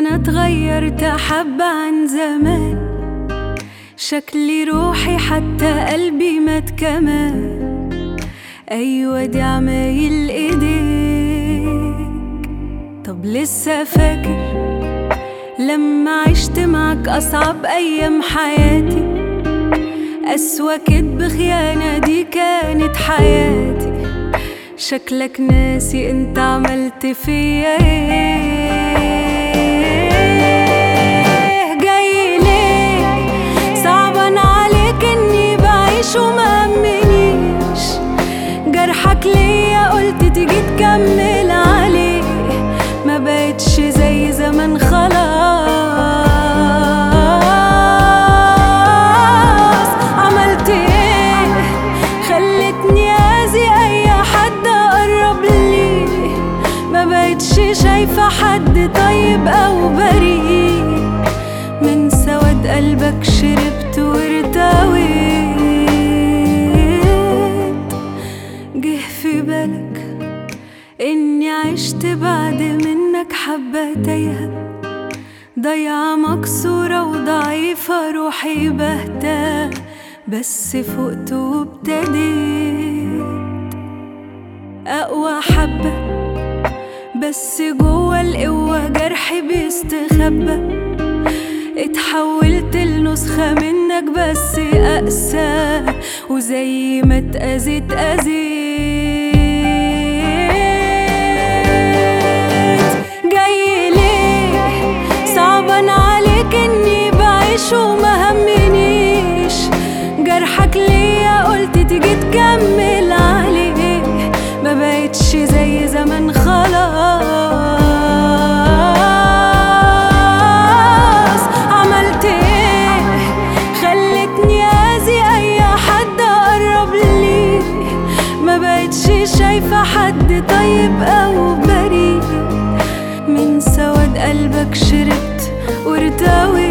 انا اتغيرت حبة عن زمان شكلي روحي حتى قلبي مات كمان ايوه دي عمايل ايديك طب لسه فاكر لما عشت معك اصعب ايام حياتي أسوأ كدب خيانة دي كانت حياتي شكلك ناسي انت عملت فيا ايه جاي ليه صعبان عليك اني بعيش وما همنيش جرحك ليا قلت تيجي تكمل عليه ما بقتش زي زمان خلاص عملت ايه خلتني اذي اي حد اقرب لي ما بقتش شايفة حد طيب او بريء من سواد قلبك شربت وارتويت جه في بالك اني عشت بعد منك حبة تايهة ضيعة مكسورة وضعيفة روحي بهتة بس فقت وابتديت أقوى حبة بس جوا القوة جرحي بيستخبى اتحولت لنسخة منك بس أقسى وزي ما اتأذيت أذيت جاي ليه صعبان عليك اني بعيش وما همنيش جرحك ليا قلت تيجي تكمل عليه ما بقتش زي زمان خلاص عملت ايه خلتني اذي اي حد اقرب لي ما بقتش شايفة حد طيب او بريء من سواد قلبك شربت وارتويت